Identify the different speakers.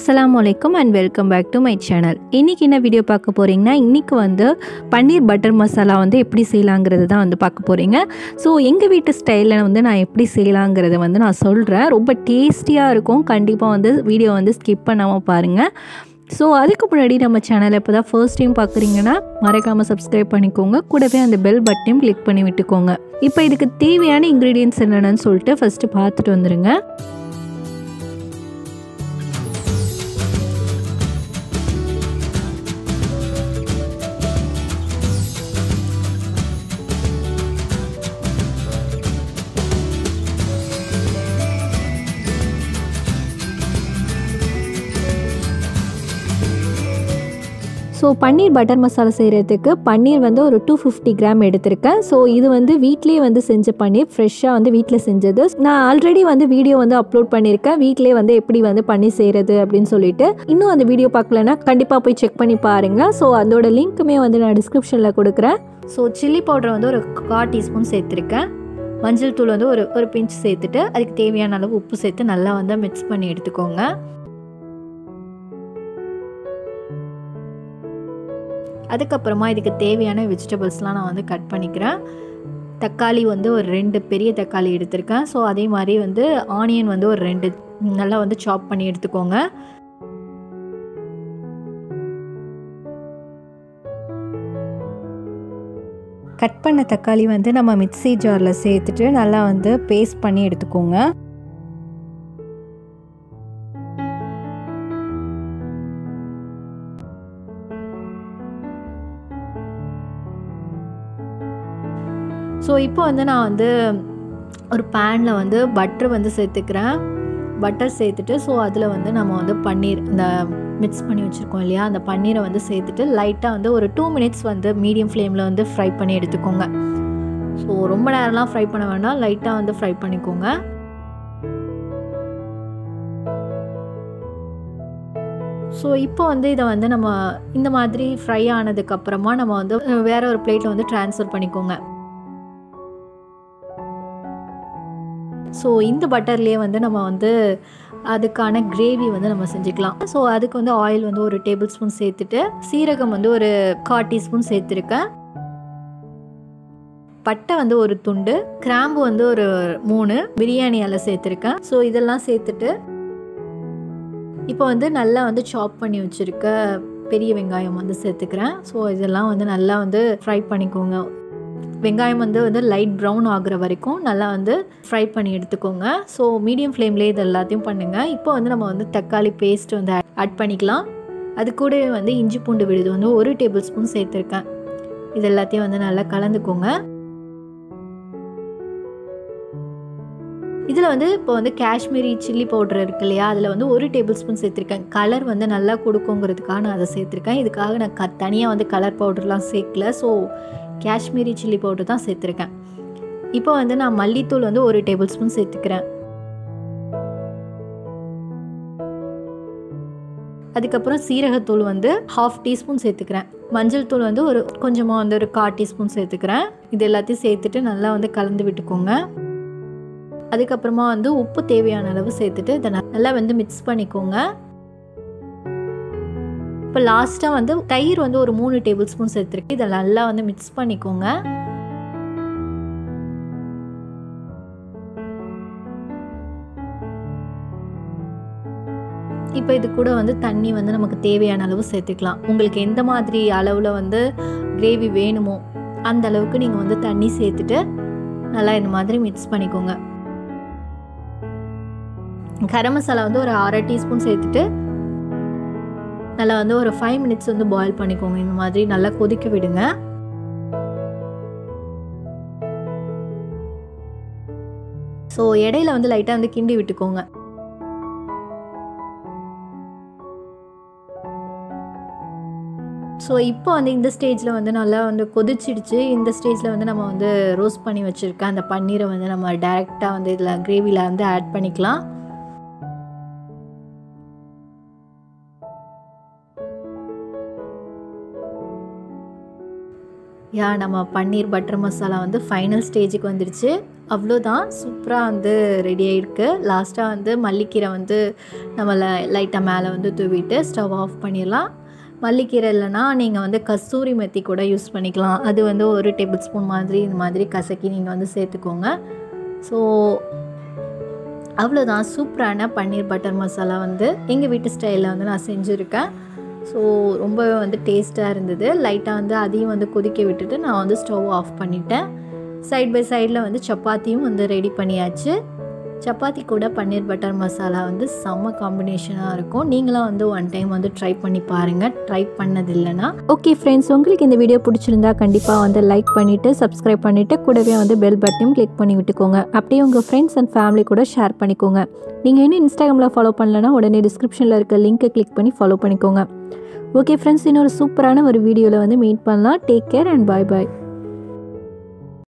Speaker 1: அஸ்ஸலாமு அலைக்கும் and welcome back to my channel இன்றைக்கி என்ன வீடியோ பார்க்க போகிறீங்கன்னா இன்றைக்கி வந்து பன்னீர் பட்டர் மசாலா வந்து எப்படி செய்யலாங்கிறது தான் வந்து பார்க்க போகிறீங்க ஸோ எங்கள் வீட்டு ஸ்டைலில் வந்து நான் எப்படி செய்யலாங்கிறத வந்து நான் சொல்கிறேன் ரொம்ப டேஸ்டியாக இருக்கும் கண்டிப்பாக வந்து வீடியோ வந்து ஸ்கிப் பண்ணாமல் பாருங்கள் ஸோ அதுக்கு முன்னாடி நம்ம சேனலை இப்போ தான் ஃபர்ஸ்ட் டைம் பார்க்குறீங்கன்னா மறக்காமல் சப்ஸ்கிரைப் பண்ணிக்கோங்க கூடவே அந்த பெல் பட்டனையும் கிளிக் பண்ணி விட்டுக்கோங்க இப்போ இதுக்கு தேவையான இன்க்ரீடியன்ஸ் என்னென்னு சொல்லிட்டு ஃபஸ்ட்டு பார்த்துட்டு வந்துடுங்க ஸோ பன்னீர் பட்டர் மசாலா செய்கிறதுக்கு பன்னீர் வந்து ஒரு டூ ஃபிஃப்டி கிராம் எடுத்திருக்கேன் ஸோ இது வந்து வீட்லேயே வந்து செஞ்ச பன்னீர் ஃப்ரெஷ்ஷாக வந்து வீட்டில் செஞ்சது நான் ஆல்ரெடி வந்து வீடியோ வந்து அப்லோட் பண்ணியிருக்கேன் வீட்லேயே வந்து எப்படி வந்து பன்னீர் செய்கிறது அப்படின்னு சொல்லிட்டு இன்னும் அந்த வீடியோ பார்க்கலன்னா கண்டிப்பாக போய் செக் பண்ணி பாருங்கள் ஸோ அதோட லிங்க்குமே வந்து நான் டிஸ்கிரிப்ஷனில் கொடுக்குறேன் ஸோ சில்லி பவுடர் வந்து ஒரு கால் டீஸ்பூன் சேர்த்துருக்கேன் மஞ்சள் தூள் வந்து ஒரு ஒரு பிஞ்ச் சேர்த்துட்டு அதுக்கு தேவையான அளவு உப்பு சேர்த்து நல்லா வந்து மிக்ஸ் பண்ணி எடுத்துக்கோங்க அதுக்கப்புறமா இதுக்கு தேவையான வெஜிடபிள்ஸ்லாம் நான் வந்து கட் பண்ணிக்கிறேன் தக்காளி வந்து ஒரு ரெண்டு பெரிய தக்காளி எடுத்திருக்கேன் ஸோ அதே மாதிரி வந்து ஆனியன் வந்து ஒரு ரெண்டு நல்லா வந்து சாப் பண்ணி எடுத்துக்கோங்க கட் பண்ண தக்காளி வந்து நம்ம மிக்சி ஜாரில் சேர்த்துட்டு நல்லா வந்து பேஸ்ட் பண்ணி எடுத்துக்கோங்க ஸோ இப்போ வந்து நான் வந்து ஒரு பேனில் வந்து பட்ரு வந்து சேர்த்துக்கிறேன் பட்டர் சேர்த்துட்டு ஸோ அதில் வந்து நம்ம வந்து பன்னீர் இந்த மிக்ஸ் பண்ணி வச்சுருக்கோம் இல்லையா அந்த பன்னீரை வந்து சேர்த்துட்டு லைட்டாக வந்து ஒரு டூ மினிட்ஸ் வந்து மீடியம் ஃப்ளேமில் வந்து ஃப்ரை பண்ணி எடுத்துக்கோங்க ஸோ ரொம்ப நேரம்லாம் ஃப்ரை பண்ண வேண்டாம் லைட்டாக வந்து ஃப்ரை பண்ணிக்கோங்க ஸோ இப்போ வந்து இதை வந்து நம்ம இந்த மாதிரி ஃப்ரை ஆனதுக்கப்புறமா நம்ம வந்து வேற ஒரு பிளேட்டில் வந்து ட்ரான்ஸ்ஃபர் பண்ணிக்கோங்க ஸோ இந்த பட்டர்லேயே வந்து நம்ம வந்து அதுக்கான கிரேவி வந்து நம்ம செஞ்சுக்கலாம் ஸோ அதுக்கு வந்து ஆயில் வந்து ஒரு டேபிள் ஸ்பூன் சேர்த்துட்டு சீரகம் வந்து ஒரு கால் டீஸ்பூன் சேர்த்துருக்கேன் பட்டை வந்து ஒரு துண்டு கிராம்பு வந்து ஒரு மூணு பிரியாணி இலை சேர்த்துருக்கேன் ஸோ இதெல்லாம் சேர்த்துட்டு இப்போ வந்து நல்லா வந்து சாப் பண்ணி வச்சுருக்க பெரிய வெங்காயம் வந்து சேர்த்துக்கிறேன் ஸோ இதெல்லாம் வந்து நல்லா வந்து ஃப்ரை பண்ணிக்கோங்க வெங்காயம் வந்து வந்து லைட் ப்ரௌன் ஆகுற வரைக்கும் நல்லா வந்து ஃப்ரை பண்ணி எடுத்துக்கோங்க ஸோ மீடியம் ஃப்ளேம்லேயே இது எல்லாத்தையும் பண்ணுங்கள் இப்போ வந்து நம்ம வந்து தக்காளி பேஸ்ட் வந்து ஆட் பண்ணிக்கலாம் அது கூடவே வந்து இஞ்சி பூண்டு விழுது வந்து ஒரு டேபிள் ஸ்பூன் சேர்த்துருக்கேன் இது எல்லாத்தையும் வந்து நல்லா கலந்துக்கோங்க இதில் வந்து இப்போ வந்து காஷ்மீரி சில்லி பவுடர் இருக்கு இல்லையா அதில் வந்து ஒரு டேபிள் ஸ்பூன் சேர்த்துருக்கேன் கலர் வந்து நல்லா கொடுக்குங்கிறதுக்காக நான் அதை சேர்த்துருக்கேன் இதுக்காக நான் க தனியாக வந்து கலர் பவுடர்லாம் சேர்க்கல ஸோ காஷ்மீரி சில்லி பவுடர் தான் சேர்த்துருக்கேன் இப்போ வந்து நான் மல்லித்தூள் வந்து ஒரு டேபிள் ஸ்பூன் சேர்த்துக்கிறேன் அதுக்கப்புறம் சீரகத்தூள் வந்து ஹாஃப் டீஸ்பூன் சேர்த்துக்கிறேன் மஞ்சள் தூள் வந்து ஒரு கொஞ்சமாக வந்து ஒரு கால் டீஸ்பூன் சேர்த்துக்கிறேன் இது எல்லாத்தையும் சேர்த்துட்டு நல்லா வந்து கலந்து விட்டுக்கோங்க அதுக்கப்புறமா வந்து உப்பு தேவையான அளவு சேர்த்துட்டு இதை நல்லா வந்து மிக்ஸ் பண்ணிக்கோங்க இப்போ லாஸ்ட்டாக வந்து தயிர் வந்து ஒரு மூணு டேபிள் ஸ்பூன் சேர்த்துருக்கு இதை நல்லா வந்து மிக்ஸ் பண்ணிக்கோங்க இப்போ இது கூட வந்து தண்ணி வந்து நமக்கு தேவையான அளவு சேர்த்துக்கலாம் உங்களுக்கு எந்த மாதிரி அளவில் வந்து கிரேவி வேணுமோ அந்த அளவுக்கு நீங்கள் வந்து தண்ணி சேர்த்துட்டு நல்லா இந்த மாதிரி மிக்ஸ் பண்ணிக்கோங்க கரம் மசாலா வந்து ஒரு அரை டீஸ்பூன் சேர்த்துட்டு நல்லா வந்து ஒரு ஃபைவ் மினிட்ஸ் வந்து பாயில் பண்ணிக்கோங்க இந்த மாதிரி நல்லா கொதிக்க விடுங்க ஸோ இடையில வந்து லைட்டாக வந்து கிண்டி விட்டுக்கோங்க ஸோ இப்போ வந்து இந்த ஸ்டேஜில் வந்து நல்லா வந்து கொதிச்சிடுச்சு இந்த ஸ்டேஜில் வந்து நம்ம வந்து ரோஸ்ட் பண்ணி வச்சுருக்க அந்த பன்னீரை வந்து நம்ம டைரெக்டாக வந்து இதில் கிரேவியில் வந்து ஆட் பண்ணிக்கலாம் யா நம்ம பன்னீர் பட்டர் மசாலா வந்து ஃபைனல் ஸ்டேஜுக்கு வந்துடுச்சு அவ்வளோதான் சூப்பராக வந்து ரெடி ஆகிருக்கு லாஸ்ட்டாக வந்து மல்லிக்கீரை வந்து நம்ம லைட்டாக மேலே வந்து தூவிட்டு ஸ்டவ் ஆஃப் பண்ணிடலாம் மல்லிக்கீரை இல்லைன்னா நீங்கள் வந்து கஸ்தூரி மெத்தி கூட யூஸ் பண்ணிக்கலாம் அது வந்து ஒரு டேபிள் ஸ்பூன் மாதிரி இந்த மாதிரி கசக்கி நீங்கள் வந்து சேர்த்துக்கோங்க ஸோ அவ்வளோதான் சூப்பரான பன்னீர் பட்டர் மசாலா வந்து எங்கள் வீட்டு ஸ்டைலில் வந்து நான் செஞ்சுருக்கேன் ஸோ ரொம்பவே வந்து டேஸ்ட்டாக இருந்தது லைட்டாக வந்து அதையும் வந்து கொதிக்க விட்டுட்டு நான் வந்து ஸ்டவ் ஆஃப் பண்ணிட்டேன் சைட் பை சைடில் வந்து சப்பாத்தியும் வந்து ரெடி பண்ணியாச்சு சப்பாத்தி கூட பன்னீர் பட்டர் மசாலா வந்து செம்ம காம்பினேஷனாக இருக்கும் நீங்களும் வந்து ஒன் டைம் வந்து ட்ரை பண்ணி பாருங்கள் ட்ரை பண்ணது இல்லைன்னா
Speaker 2: ஓகே ஃப்ரெண்ட்ஸ் உங்களுக்கு இந்த வீடியோ பிடிச்சிருந்தா கண்டிப்பாக வந்து லைக் பண்ணிவிட்டு சப்ஸ்கிரைப் பண்ணிவிட்டு கூடவே வந்து பெல் பட்டனையும் கிளிக் பண்ணி விட்டுக்கோங்க அப்படியே உங்கள் ஃப்ரெண்ட்ஸ் அண்ட் ஃபேமிலி கூட ஷேர் பண்ணிக்கோங்க நீங்கள் இன்னும் இன்ஸ்டாகிராமில் ஃபாலோ பண்ணலன்னா உடனே டிஸ்கிரிப்ஷனில் இருக்க லிங்க்கை கிளிக் பண்ணி ஃபாலோ பண்ணிக்கோங்க ஓகே ஃப்ரெண்ட்ஸ் இன்னொரு சூப்பரான ஒரு வீடியோவில் வந்து மீட் பண்ணலாம் take care and bye bye